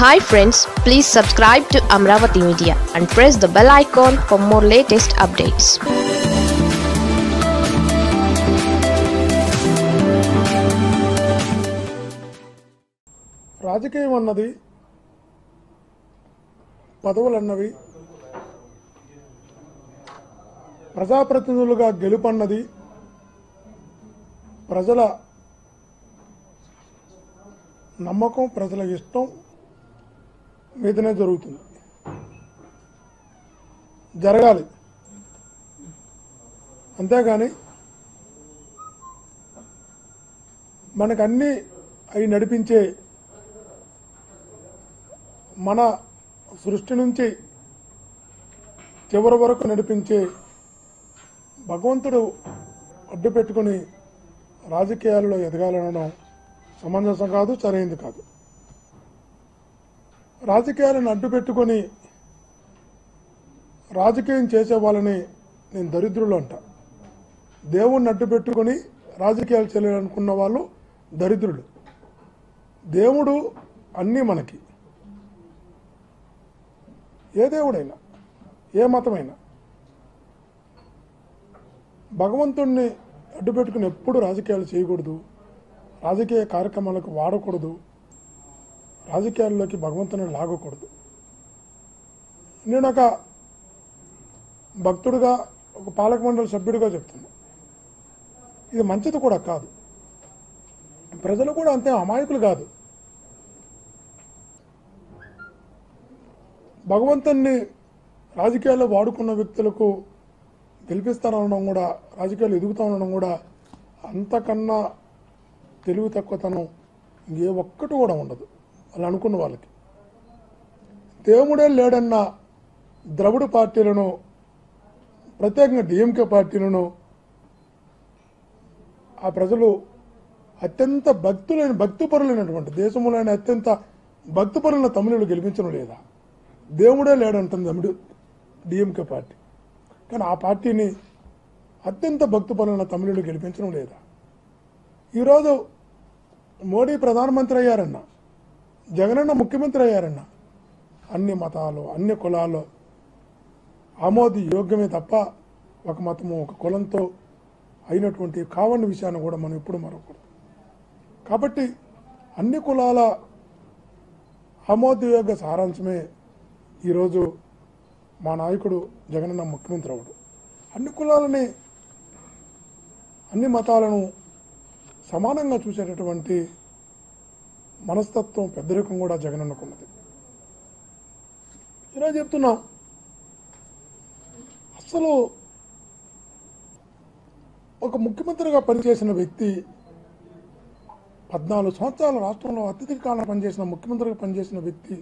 hi friends please subscribe to Amaravati media and press the bell icon for more latest updates రాజకీయం అన్నది పదవులు అన్నవి ప్రజాప్రతినిధులుగా గెలుపన్నది ప్రజల నమ్మకం ప్రజల ఇష్టం మీదనే జరుగుతుంది జరగాలి అంతేగాని మనకు అన్నీ అవి నడిపించే మన సృష్టి నుంచి చివరి వరకు నడిపించే భగవంతుడు అడ్డు పెట్టుకుని రాజకీయాల్లో ఎదగాలనడం సమంజసం కాదు సరైంది కాదు రాజకీయాలను అడ్డు పెట్టుకొని రాజకీయం చేసే వాళ్ళని నేను దరిద్రులు అంట దేవుణ్ణి అడ్డు పెట్టుకొని రాజకీయాలు చేయాలనుకున్న వాళ్ళు దరిద్రులు దేవుడు అన్నీ మనకి ఏ దేవుడైనా ఏ మతమైనా భగవంతుణ్ణి అడ్డుపెట్టుకుని ఎప్పుడు రాజకీయాలు చేయకూడదు రాజకీయ కార్యక్రమాలకు వాడకూడదు రాజకీయాల్లోకి భగవంతుని లాగకూడదు నేను ఒక భక్తుడిగా ఒక పాలక మండలి సభ్యుడిగా చెప్తున్నా ఇది మంచిది కూడా కాదు ప్రజలు కూడా అంతే అమాయకులు కాదు భగవంతుణ్ణి రాజకీయాల్లో వాడుకున్న వ్యక్తులకు గెలిపిస్తానడం కూడా రాజకీయాలు ఎదుగుతా ఉండడం కూడా అంతకన్నా తెలివి తక్కువతనం ఏ ఒక్కటి కూడా ఉండదు వాళ్ళు అనుకున్న వాళ్ళకి దేవుడే లేడన్న ద్రవిడ పార్టీలను ప్రత్యేకంగా డిఎంకే పార్టీలను ఆ ప్రజలు అత్యంత భక్తులైన భక్తిపరులైనటువంటి దేశంలోని అత్యంత భక్తిపరులైన తమిళులు గెలిపించడం లేదా దేవుడే లేడంటుంది తమిడు డిఎంకే పార్టీ కానీ ఆ పార్టీని అత్యంత భక్తిపరులైన తమిళులు గెలిపించడం లేదా ఈరోజు మోడీ ప్రధానమంత్రి అయ్యారన్న జగనన్న ముఖ్యమంత్రి అయ్యారన్న అన్ని మతాలు అన్ని కులాలు ఆమోది యోగ్యమే తప్ప ఒక మతము ఒక కులంతో అయినటువంటి కావని విషయాన్ని కూడా మనం ఎప్పుడు మరొకరు కాబట్టి అన్ని కులాల ఆమోదయోగ్య సారాంశమే ఈరోజు మా నాయకుడు జగనన్న ముఖ్యమంత్రి అవడు అన్ని కులాలని అన్ని మతాలను సమానంగా చూసేటటువంటి మనస్తత్వం పెద్దరికం కూడా జగనన్నకున్నది ఈరోజు చెప్తున్నాం అసలు ఒక ముఖ్యమంత్రిగా పనిచేసిన వ్యక్తి పద్నాలుగు సంవత్సరాల రాష్ట్రంలో అత్యధిక కాలం పనిచేసిన ముఖ్యమంత్రిగా పనిచేసిన వ్యక్తి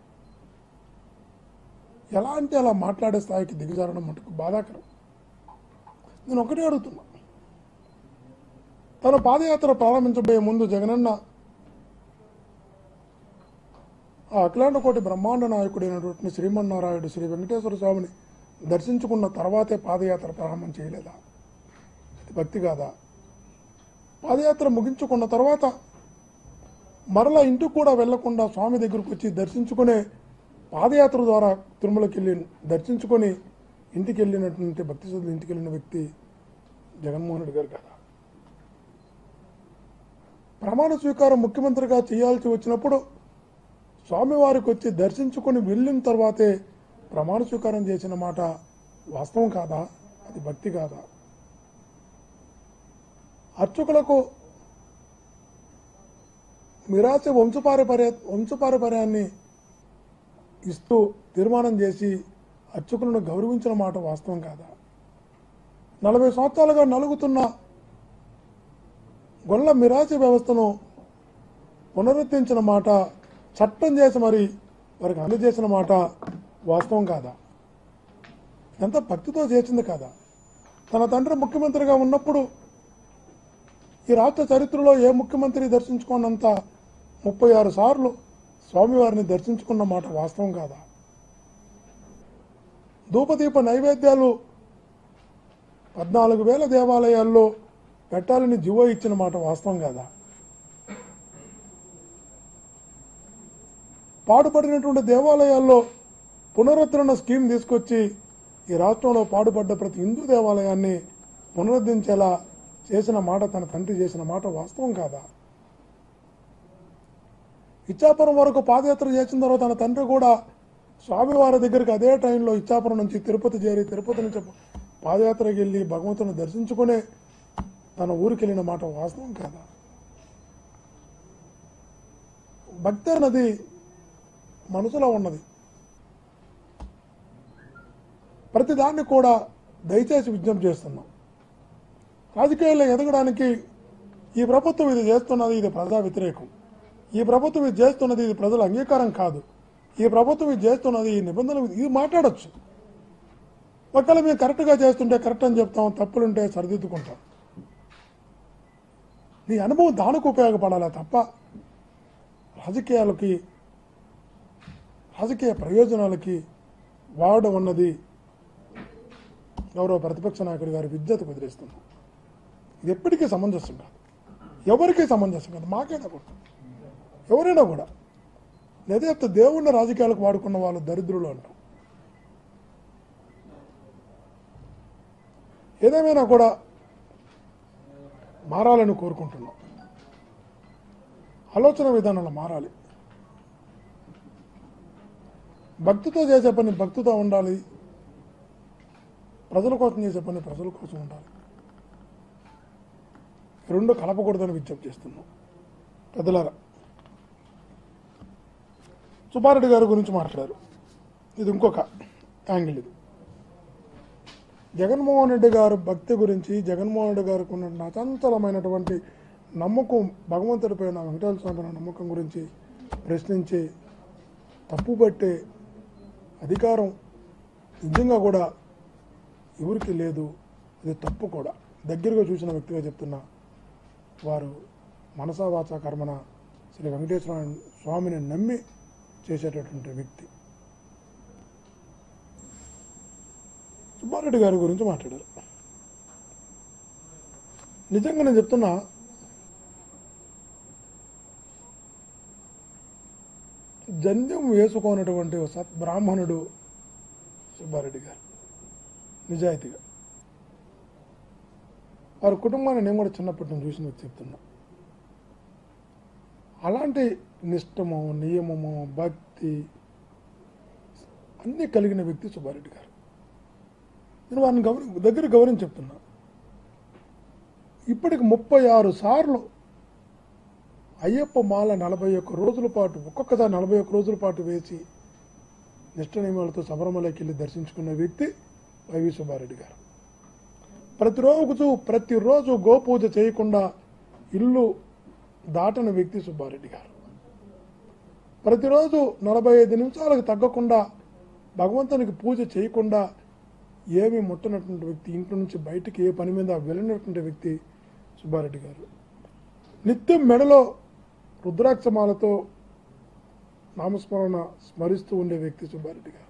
ఎలా అంటే అలా మాట్లాడే స్థాయికి దిగజారడం మటుకు బాధాకరం నేను ఒకటే అడుగుతున్నా తన పాదయాత్ర ప్రారంభించబోయే ముందు జగనన్న ఆ అఖిలాండ కోటి బ్రహ్మాండ నాయకుడైనటువంటి శ్రీమన్నారాయుడు శ్రీ వెంకటేశ్వర స్వామిని దర్శించుకున్న తర్వాతే పాదయాత్ర ప్రారంభం చేయలేదా ఇది భక్తి కాదా పాదయాత్ర ముగించుకున్న తర్వాత మరలా ఇంటికి కూడా వెళ్లకుండా స్వామి దగ్గరకు వచ్చి దర్శించుకునే పాదయాత్ర ద్వారా తిరుమలకి వెళ్ళి దర్శించుకొని ఇంటికి వెళ్ళినటువంటి భక్తి శ్రద్ధలు ఇంటికి వెళ్ళిన వ్యక్తి జగన్మోహన్ రెడ్డి గారు కదా ప్రమాణ స్వీకారం ముఖ్యమంత్రిగా చేయాల్సి వచ్చినప్పుడు స్వామివారికి వచ్చి దర్శించుకొని వెళ్ళిన తర్వాతే ప్రమాణ స్వీకారం చేసిన మాట వాస్తవం కాదా అది భక్తి కాదా అర్చకులకు మిరాసి వంశపారపర్య వంశపారపర్యాన్ని ఇస్తూ తీర్మానం చేసి అర్చకులను గౌరవించిన మాట వాస్తవం కాదా నలభై సంవత్సరాలుగా నలుగుతున్న గొల్ల మిరాసి వ్యవస్థను పునరుద్ధరించిన మాట చట్టం చేసి మరి వారికి అందజేసిన మాట వాస్తవం కాదా ఎంత భక్తితో చేసింది కాదా తన తండ్రి ముఖ్యమంత్రిగా ఉన్నప్పుడు ఈ రాష్ట్ర చరిత్రలో ఏ ముఖ్యమంత్రి దర్శించుకున్నంత ముప్పై ఆరు సార్లు స్వామివారిని దర్శించుకున్న మాట వాస్తవం కాదా ధూపదీప నైవేద్యాలు పద్నాలుగు వేల దేవాలయాల్లో పెట్టాలని జివో ఇచ్చిన మాట వాస్తవం కాదా పాడుపడినటువంటి దేవాలయాల్లో పునరుద్ధరణ స్కీమ్ తీసుకొచ్చి ఈ రాష్ట్రంలో పాడుపడ్డ ప్రతి హిందూ దేవాలయాన్ని పునరుద్ధరించేలా చేసిన మాట తన తండ్రి చేసిన మాట వాస్తవం కాదా ఇచ్చాపురం వరకు పాదయాత్ర చేసిన తర్వాత తన తండ్రి కూడా స్వామివారి దగ్గరికి అదే టైంలో ఇచ్చాపురం నుంచి తిరుపతి చేరి తిరుపతి నుంచి పాదయాత్రకి వెళ్ళి భగవంతుని దర్శించుకునే తన ఊరికి వెళ్ళిన మాట వాస్తవం కాదా భక్తి అన్నది మనసులో ఉన్నది ప్రతిదాన్ని కూడా దయచేసి విజ్ఞప్తి చేస్తున్నాం రాజకీయాల్లో ఎదగడానికి ఈ ప్రభుత్వం ఇది చేస్తున్నది ఇది ప్రజా వ్యతిరేకం ఈ ప్రభుత్వం ఇది చేస్తున్నది ఇది ప్రజల అంగీకారం కాదు ఈ ప్రభుత్వం ఇది చేస్తున్నది ఈ నిబంధనలు ఇది మాట్లాడొచ్చు ఒకవేళ మేము కరెక్ట్గా చేస్తుంటే కరెక్ట్ అని చెప్తాం తప్పులుంటే సరిదిద్దుకుంటాం నీ అనుభవం దానికి ఉపయోగపడాలా తప్ప రాజకీయాలకి రాజకీయ ప్రయోజనాలకి వాడడం అన్నది గౌరవ ప్రతిపక్ష నాయకుడి గారి విద్యతకు వదిలేస్తున్నాం ఇది ఎప్పటికీ సమంజసం కాదు ఎవరికీ సమంజసం కాదు మాకైనా కూడా ఎవరైనా కూడా లేదా చెప్తే దేవుణ్ణి రాజకీయాలకు వాడుకున్న వాళ్ళు దరిద్రులు అంటాం ఏదేమైనా కూడా మారాలని కోరుకుంటున్నాం ఆలోచన విధానాలు మారాలి భక్తితో చేసే పని భక్తితో ఉండాలి ప్రజల కోసం చేసే పని ప్రజల కోసం ఉండాలి రెండు కలపకూడదని విజ్ఞప్తి చేస్తున్నాం పెద్దలారా సుబ్బారెడ్డి గారి గురించి మాట్లాడారు ఇది ఇంకొక యాంగిల్ ఇది జగన్మోహన్ రెడ్డి గారు భక్తి గురించి జగన్మోహన్ రెడ్డి గారికి ఉన్న అచంచలమైనటువంటి నమ్మకం భగవంతుడిపై నా వెంకటేశ్వర స్వామి పైన నమ్మకం గురించి ప్రశ్నించి తప్పుపట్టే అధికారం నిజంగా కూడా ఎవరికి లేదు ఇది తప్పు కూడా దగ్గరగా చూసిన వ్యక్తిగా చెప్తున్నా వారు మనసా వాచా కర్మన శ్రీ వెంకటేశ్వర స్వామిని నమ్మి చేసేటటువంటి వ్యక్తి సుబ్బారెడ్డి గారి గురించి మాట్లాడారు నిజంగా నేను చెప్తున్నా జంధ్యం వేసుకోనటువంటి ఓ సత్ బ్రాహ్మణుడు సుబ్బారెడ్డి గారు నిజాయితీగా వారి కుటుంబాన్ని నేను కూడా చిన్నప్పటి నుంచి చూసిన వ్యక్తి చెప్తున్నా అలాంటి నిష్టము నియమము భక్తి అన్నీ కలిగిన వ్యక్తి సుబ్బారెడ్డి గారు నేను వారిని గౌరవ దగ్గర గౌరవం చెప్తున్నా ఇప్పటికి ముప్పై ఆరు సార్లు అయ్యప్ప మాల నలభై ఒక్క రోజుల పాటు ఒక్కొక్కసారి నలభై ఒక్క రోజుల పాటు వేసి నిష్ట నియమాలతో శబరిమలకి వెళ్ళి దర్శించుకున్న వ్యక్తి వైవి సుబ్బారెడ్డి గారు ప్రతిరోజు ప్రతిరోజు గోపూజ చేయకుండా ఇల్లు దాటని వ్యక్తి సుబ్బారెడ్డి గారు ప్రతిరోజు నలభై ఐదు నిమిషాలకు తగ్గకుండా భగవంతునికి పూజ చేయకుండా ఏమీ ముట్టనటువంటి వ్యక్తి ఇంట్లో నుంచి బయటికి ఏ పని మీద వెళ్ళినటువంటి వ్యక్తి సుబ్బారెడ్డి గారు నిత్యం మెడలో రుద్రాక్షమాలతో నామస్మరణ స్మరిస్తూ ఉండే వ్యక్తి సుబ్బారెడ్డి గారు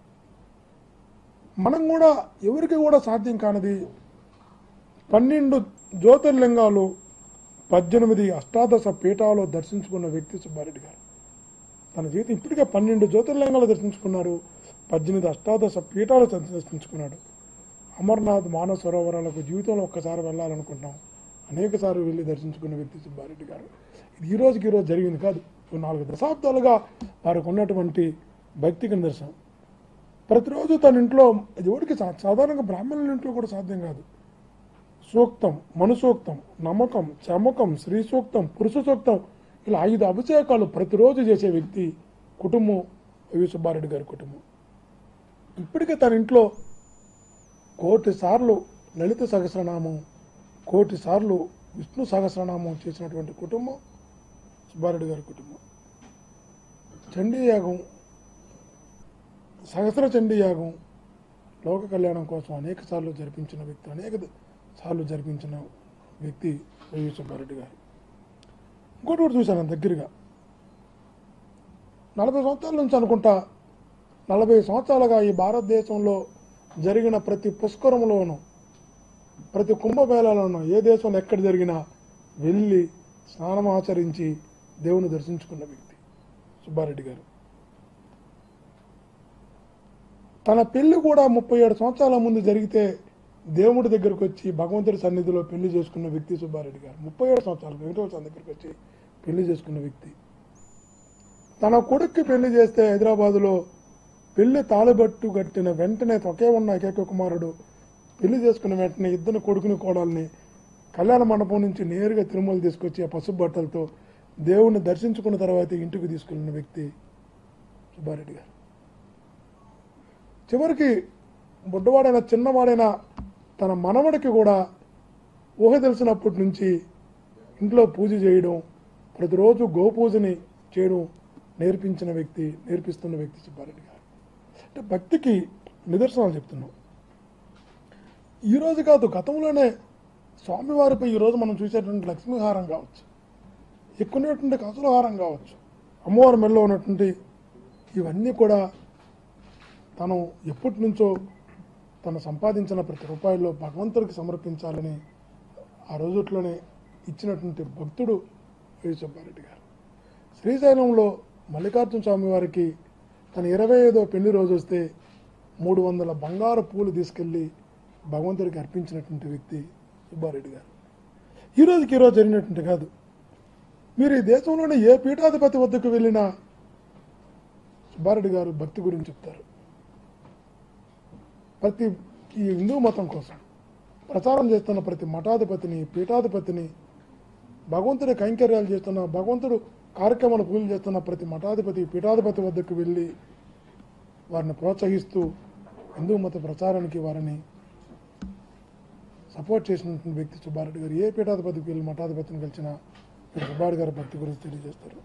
మనం కూడా ఎవరికి కూడా సాధ్యం కానిది పన్నెండు జ్యోతిర్లింగాలు పద్దెనిమిది అష్టాదశ పీఠాలు దర్శించుకున్న వ్యక్తి సుబ్బారెడ్డి గారు తన జీవితం ఇప్పటికే పన్నెండు జ్యోతిర్లింగాలు దర్శించుకున్నారు పద్దెనిమిది అష్టాదశ పీఠాలు దర్శించుకున్నాడు అమర్నాథ్ మానస సరోవరాలకు జీవితంలో ఒక్కసారి వెళ్ళాలనుకుంటాం అనేక సార్లు వెళ్ళి దర్శించుకున్న వ్యక్తి సుబ్బారెడ్డి గారు ఇది ఈ రోజుకి ఈ రోజు జరిగింది కాదు ఓ నాలుగు దశాబ్దాలుగా వారికి ఉన్నటువంటి భక్తికి నిదర్శనం ప్రతిరోజు తన ఇంట్లో అది ఎవరికి సా- సాధారణంగా బ్రాహ్మణుల ఇంట్లో కూడా సాధ్యం కాదు సూక్తం మనుసూక్తం నమ్మకం చమకం శ్రీ సూక్తం పురుష సూక్తం ఇలా ఐదు అభిషేకాలు ప్రతిరోజు చేసే వ్యక్తి కుటుంబం వి సుబ్బారెడ్డి గారి కుటుంబం ఇప్పటికే తన ఇంట్లో కోటి సార్లు లలిత సహస్రనామం కోటి సార్లు విష్ణు సహస్రనామం చేసినటువంటి కుటుంబం సుబ్బారెడ్డి గారి కుటుంబం చండీ యాగం సహస్ర చండీ యాగం లోక కళ్యాణం కోసం అనేక సార్లు జరిపించిన వ్యక్తి అనేక సార్లు జరిపించిన వ్యక్తి వైవి సుబ్బారెడ్డి గారు ఇంకోటి కూడా చూశాను నేను దగ్గరగా నలభై సంవత్సరాల నుంచి అనుకుంటా నలభై సంవత్సరాలుగా ఈ భారతదేశంలో జరిగిన ప్రతి పుష్కరంలోనూ ప్రతి కుంభమేళాలోనూ ఏ దేశంలో ఎక్కడ జరిగినా వెళ్ళి స్నానం ఆచరించి దేవుని దర్శించుకున్న వ్యక్తి సుబ్బారెడ్డి గారు తన పెళ్లి కూడా ముప్పై ఏడు సంవత్సరాల ముందు జరిగితే దేవుడి దగ్గరకు వచ్చి భగవంతుడి సన్నిధిలో పెళ్లి చేసుకున్న వ్యక్తి సుబ్బారెడ్డి గారు ముప్పై ఏడు సంవత్సరాలు వెంకటేశ్వర దగ్గరికి వచ్చి పెళ్లి చేసుకున్న వ్యక్తి తన కొడుక్కి పెళ్లి చేస్తే హైదరాబాదులో పెళ్లి తాళబట్టు కట్టిన వెంటనే ఒకే ఉన్న ఏకైక కుమారుడు పెళ్లి చేసుకున్న వెంటనే ఇద్దరు కొడుకుని కోడల్ని కళ్యాణ మండపం నుంచి నేరుగా తిరుమల తీసుకొచ్చి ఆ పసుపు బట్టలతో దేవుణ్ణి దర్శించుకున్న తర్వాత ఇంటికి తీసుకెళ్ళిన వ్యక్తి సుబ్బారెడ్డి గారు చివరికి బుడ్డవాడైన చిన్నవాడైన తన మనవడికి కూడా ఊహ తెలిసినప్పటి నుంచి ఇంట్లో పూజ చేయడం ప్రతిరోజు గోపూజని చేయడం నేర్పించిన వ్యక్తి నేర్పిస్తున్న వ్యక్తి సుబ్బారెడ్డి గారు అంటే భక్తికి నిదర్శనాలు చెప్తున్నాం ఈరోజు కాదు గతంలోనే స్వామివారిపై ఈరోజు మనం చూసేటువంటి లక్ష్మీహారం కావచ్చు ఎక్కున్నటువంటి కసులహారం కావచ్చు అమ్మవారి మెడలో ఉన్నటువంటి ఇవన్నీ కూడా తను ఎప్పటి నుంచో తను సంపాదించిన ప్రతి రూపాయల్లో భగవంతుడికి సమర్పించాలని ఆ రోజుట్లోనే ఇచ్చినటువంటి భక్తుడు వి సుబ్బారెడ్డి గారు శ్రీశైలంలో మల్లికార్జున స్వామి వారికి తన ఇరవై ఐదో పెళ్లి రోజు వస్తే మూడు వందల బంగారు పూలు తీసుకెళ్లి భగవంతుడికి అర్పించినటువంటి వ్యక్తి సుబ్బారెడ్డి గారు ఈ రోజుకి ఈరోజు జరిగినటువంటి కాదు మీరు ఈ దేశంలోని ఏ పీఠాధిపతి వద్దకు వెళ్ళినా సుబ్బారెడ్డి గారు భక్తి గురించి చెప్తారు ప్రతి ఈ హిందూ మతం కోసం ప్రచారం చేస్తున్న ప్రతి మఠాధిపతిని పీఠాధిపతిని భగవంతుడి కైంకర్యాలు చేస్తున్న భగవంతుడు కార్యక్రమాలు పూజలు చేస్తున్న ప్రతి మఠాధిపతి పీఠాధిపతి వద్దకు వెళ్ళి వారిని ప్రోత్సహిస్తూ హిందూ మత ప్రచారానికి వారిని సపోర్ట్ చేసినటువంటి వ్యక్తి సుబ్బారెడ్డి గారు ఏ పీఠాధిపతికి వెళ్ళి మఠాధిపతిని కలిసినా మీరు సుబ్బారెడ్డి గారి భక్తి గురించి తెలియజేస్తారు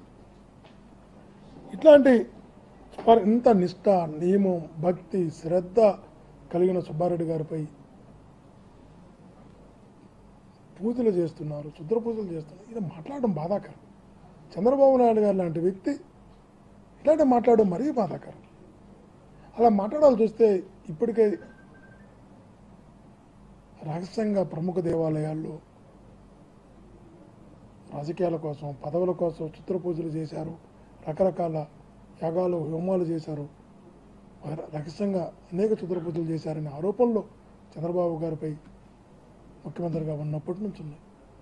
ఇట్లాంటి సుబ్బారె- ఇంత నిష్ఠ నియమం భక్తి శ్రద్ధ కలిగిన సుబ్బారెడ్డి గారిపై పూజలు చేస్తున్నారు శుద్ర పూజలు చేస్తున్నారు ఇది మాట్లాడడం బాధాకరం చంద్రబాబు నాయుడు గారు లాంటి వ్యక్తి ఇలాంటి మాట్లాడడం మరీ బాధాకరం అలా మాట్లాడాలి చూస్తే ఇప్పటికే రహస్యంగా ప్రముఖ దేవాలయాల్లో రాజకీయాల కోసం పదవుల కోసం చిత్ర పూజలు చేశారు రకరకాల యాగాలు హోమాలు చేశారు ర- రహస్యంగా అనేక చిత్ర పూజలు చేశారనే ఆరోపణలు చంద్రబాబు గారిపై ముఖ్యమంత్రిగా ఉన్నప్పటి నుంచి ఉన్నాయి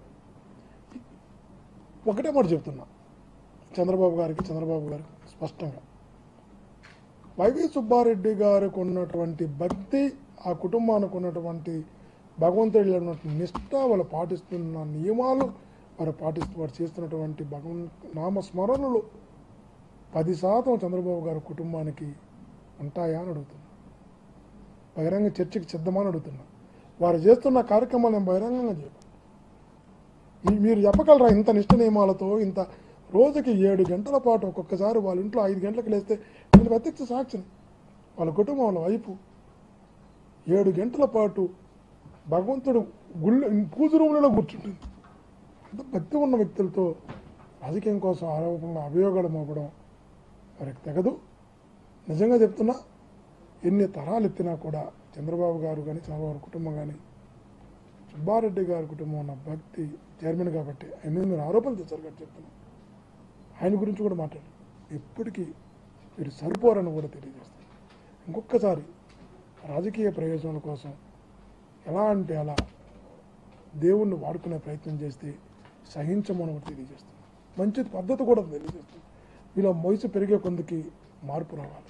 ఒకటే మాట చెప్తున్నా చంద్రబాబు గారికి చంద్రబాబు గారికి స్పష్టంగా వైవి సుబ్బారెడ్డి గారికి ఉన్నటువంటి భక్తి ఆ కుటుంబానికి ఉన్నటువంటి భగవంతుడిలో ఉన్నటువంటి నిష్ఠ వాళ్ళు పాటిస్తున్న నియమాలు వారు పాటిస్తూ వారు చేస్తున్నటువంటి భగవన్ నామ స్మరణలు పది శాతం చంద్రబాబు గారి కుటుంబానికి ఉంటాయా అని అడుగుతున్నా బహిరంగ చర్చకి సిద్ధమా అని అడుగుతున్నా వారు చేస్తున్న కార్యక్రమాలు నేను బహిరంగంగా చెప్పాను మీ- మీరు చెప్పగలరా ఇంత నిష్ట నియమాలతో ఇంత రోజుకి ఏడు గంటల పాటు ఒక్కొక్కసారి వాళ్ళ ఇంట్లో ఐదు గంటలకు లేస్తే నేను ప్రత్యక్ష సాక్షిని వాళ్ళ కుటుంబం వాళ్ళ వైపు ఏడు గంటల పాటు భగవంతుడు గుళ్ళ పూజ రూములలో కూర్చుంటుంది అంత భక్తి ఉన్న వ్యక్తులతో రాజకీయం కోసం ఆరోపణలు అభియోగాలు మోపడం వారికి తెగదు నిజంగా చెప్తున్నా ఎన్ని తరాలు ఎత్తినా కూడా చంద్రబాబు గారు కానీ చంద్రబాబు గారి కుటుంబం కానీ సుబ్బారెడ్డి గారి కుటుంబం ఉన్న భక్తి చైర్మన్ కాబట్టి ఆయన మీద మీరు ఆరోపణలు చేశారు కాబట్టి చెప్తున్నా ఆయన గురించి కూడా మాట్లాడు ఎప్పటికీ మీరు సరిపోరని కూడా తెలియజేస్తారు ఇంకొకసారి రాజకీయ ప్రయోజనాల కోసం ఎలా అంటే అలా దేవుణ్ణి వాడుకునే ప్రయత్నం చేస్తే సహించమని కూడా తెలియజేస్తుంది మంచి పద్ధతి కూడా తెలియజేస్తుంది వీళ్ళ వయసు పెరిగే కొందికి మార్పు రావాలి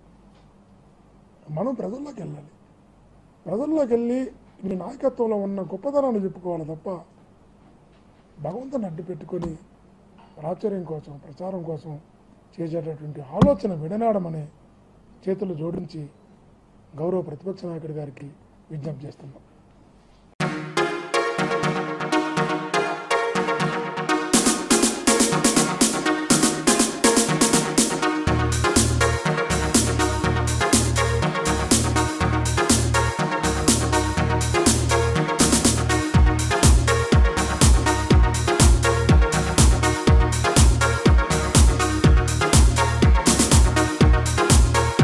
మనం ప్రజల్లోకి వెళ్ళాలి ప్రజల్లోకి వెళ్ళి మీ నాయకత్వంలో ఉన్న గొప్పతనాన్ని చెప్పుకోవాలి తప్ప భగవంతుని అడ్డు పెట్టుకొని ప్రాచుర్యం కోసం ప్రచారం కోసం చేసేటటువంటి ఆలోచన విడనాడమనే చేతులు జోడించి గౌరవ ప్రతిపక్ష నాయకుడి గారికి విజ్ఞప్తి చేస్తున్నాం